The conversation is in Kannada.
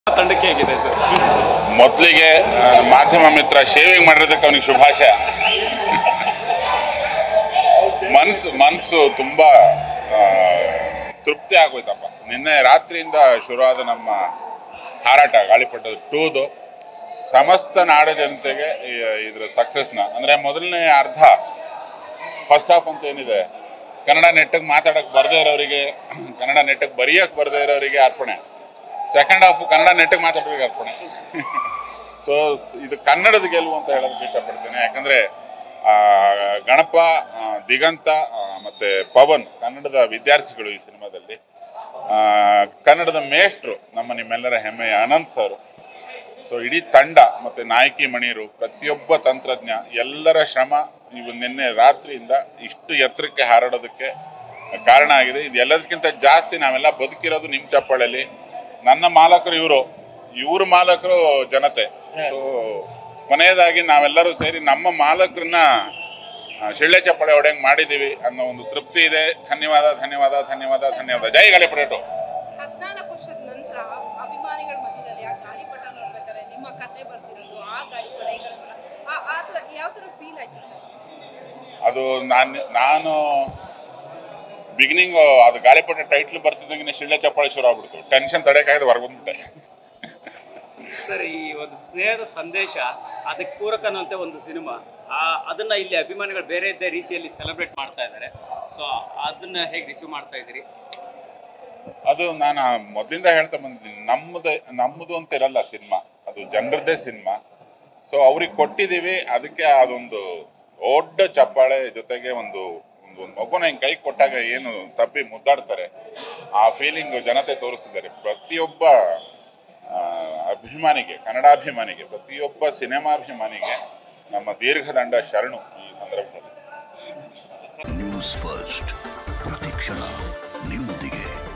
ತಂಡಕ್ಕೆ ಹೇಗಿದೆ ಸರ್ ಮೊದಲಿಗೆ ಮಾಧ್ಯಮ ಮಿತ್ರ ಶೇವಿಂಗ್ ಮಾಡಿರೋದಕ್ಕೆ ಅವನಿಗೆ ಶುಭಾಶಯ ಮನ್ಸು ಮನ್ಸು ತುಂಬಾ ಆ, ತೃಪ್ತಿ ಆಗೋಯ್ತಪ್ಪ ನಿನ್ನೆ ರಾತ್ರಿಯಿಂದ ಶುರುವಾದ ನಮ್ಮ ಹಾರಾಟ ಗಾಳಿಪಟದ ಟೂದು ಸಮಸ್ತ ನಾಡ ಜನತೆಗೆ ಈ- ಇದ್ರ ಸಕ್ಸಸ್ನ ಅಂದರೆ ಮೊದಲನೇ ಅರ್ಧ ಫಸ್ಟ್ ಹಾಫ್ ಅಂತ ಏನಿದೆ ಕನ್ನಡ ನೆಟ್ಟಿಗೆ ಮಾತಾಡಕ್ಕೆ ಬರದೇ ಇರೋರಿಗೆ ಕನ್ನಡ ನೆಟ್ಟಿಗೆ ಬರೆಯಕ್ಕೆ ಬರದೇ ಇರೋರಿಗೆ ಅರ್ಪಣೆ ಸೆಕೆಂಡ್ ಹಾಫ್ ಕನ್ನಡ ನೆಟ್ಟಿಗೆ ಮಾತಾಡೋರಿಗೆ ಅರ್ಪಣೆ ಸೊ ಇದು ಕನ್ನಡದ ಗೆಲುವು ಅಂತ ಹೇಳೋದಕ್ಕೆ ಇಷ್ಟಪಡ್ತೇನೆ ಯಾಕಂದ್ರೆ ಆ, ಗಣಪ ಆ, ದಿಗಂತ ಆ, ಮತ್ತೆ ಪವನ್ ಕನ್ನಡದ ವಿದ್ಯಾರ್ಥಿಗಳು ಈ ಸಿನಿಮಾದಲ್ಲಿ ಆ, ಕನ್ನಡದ ಮೇಷ್ಟ್ರು ನಮ್ಮ ನಿಮ್ಮೆಲ್ಲರ ಹೆಮ್ಮೆಯ ಅನಂತ್ ಸರ್ ಸೊ ಇಡೀ ತಂಡ ಮತ್ತೆ ನಾಯಕಿ ಮಣಿಯರು ಪ್ರತಿಯೊಬ್ಬ ತಂತ್ರಜ್ಞ ಎಲ್ಲರ ಶ್ರಮ ಇವು ನಿನ್ನೆ ರಾತ್ರಿಯಿಂದ ಇಷ್ಟು ಎತ್ತರಕ್ಕೆ ಹಾರಾಡೋದಕ್ಕೆ ಕಾರಣ ಆಗಿದೆ ಇದು ಎಲ್ಲದಕ್ಕಿಂತ ಜಾಸ್ತಿ ನಾವೆಲ್ಲ ಬದುಕಿರೋದು ನಿಮ್ಮ ಚಪ್ಪಾಳಲ್ಲಿ ನನ್ನ ಮಾಲಕರು ಇವರು ಇವ್ರ ಮಾಲಕರು ಜನತೆ ಸೊ ಕೊನೆಯದಾಗಿ ನಾವೆಲ್ಲರೂ ಸೇರಿ ನಮ್ಮ ಮಾಲಕರನ್ನ ಆ, ಶಿಳ್ಳೆ ಚಪ್ಪಾಳೆ ಹೊಡೆಯಂಗೆ ಮಾಡಿದ್ದೀವಿ ಅನ್ನೋ ಒಂದು ತೃಪ್ತಿ ಇದೆ ಧನ್ಯವಾದ ಧನ್ಯವಾದ ಧನ್ಯವಾದ ಧನ್ಯವಾದ ಜೈ ಗಾಳಿಪಟೇಟು ಹದಿನಾಲ್ಕು ವರ್ಷದ ನಂತರ ಅಭಿಮಾನಿಗಳ ಮಧ್ಯದಲ್ಲಿ ಆ ಗಾಳಿಪಟ ನೋಡ್ಬೇಕಾದ್ರೆ ನಿಮ್ಮ ಕತೆ ಬರ್ತಿರೋದು ಆ ಗಾಳಿಪಟ ಈಗ ಆ ಆ ಥರ ಯಾವ ಥರ ಫೀಲ್ ಆಯ್ತು ಸರ್ ಅದು ನಾನು ನಾನು ಬಿಗಿನಿಂಗ್ ಅದು ಗಾಳಿಪಟ ಟೈಟ್ಲ್ ಬರ್ತಿದ್ದಂಗೆ ಶಿಳ್ಳೆ ಚಪ್ಪಾಳೆ ಶುರು ಆಗ್ಬಿಡ್ತು ಟೆನ್ಷನ್ ತಡೆಯಕ್ಕಾಗದೆ ಹೊರಗೆ ಬಂದ್ಬಿಟ್ಟೆ ಸರ್ ಈ ಒಂದು ಸ್ನೇಹದ ಸಂದೇಶ ಅದಕ್ಕೆ ಪೂರಕನಂತೆ ಒಂದು ಸಿನಿಮಾ ಆ ಅದನ್ನ ಇಲ್ಲಿ ಅಭಿಮಾನಿಗಳು ಬೇರೆ ಇದ್ದೇ ರೀತಿಯಲ್ಲಿ ಸೆಲೆಬ್ರೇಟ್ ಮಾಡ್ತಾ ಇದ್ದಾರೆ ಸೊ ಅದನ್ನ ಹೇಗೆ ರಿಸೀವ್ ಮಾಡ್ತಾ ಇದ್ದೀರಿ ಅದು ನಾನು ಮೊದಲಿಂದ ಹೇಳ್ತಾ ಬಂದಿದ್ದೀನಿ ನಮ್ಮದೇ ನಮ್ಮದು ಅಂತ ಇರಲ್ಲ ಸಿನಿಮಾ ಅದು ಜನರದ್ದೇ ಸಿನಿಮಾ ಸೊ ಅವ್ರಿಗೆ ಕೊಟ್ಟಿದ್ದೀವಿ ಅದಕ್ಕೆ ಅದೊಂದು ದೊಡ್ಡ ಚಪ್ಪಾಳೆ ಜೊತೆಗೆ ಒಂದು ಒಂದು ಒಂದು ಮಗುನ ಹಿಂಗೆ ಕೈ ಕೊಟ್ಟಾಗ ಏನು ತಪ್ಪಿ ಮುದ್ದಾಡ್ತಾರೆ ಆ ಫೀಲಿಂಗ್ ಜನತೆ ತೋರಿಸ್ತಿದ್ದಾರೆ ಪ್ರತಿಯೊಬ್ಬ ಆ, ಅಭಿಮಾನಿಗೆ ಕನ್ನಡಾಭಿಮಾನಿಗೆ ಪ್ರತಿಯೊಬ್ಬ ಸಿನಿಮಾಭಿಮಾನಿಗೆ ನಮ್ಮ ದೀರ್ಘದಂಡ ಶರಣು ಈ ಸಂದರ್ಭದಲ್ಲಿ ನ್ಯೂಸ್ ಫಸ್ಟ್ ಪ್ರತಿಕ್ಷಣ ನಿಮ್ಮೊಂದಿಗೆ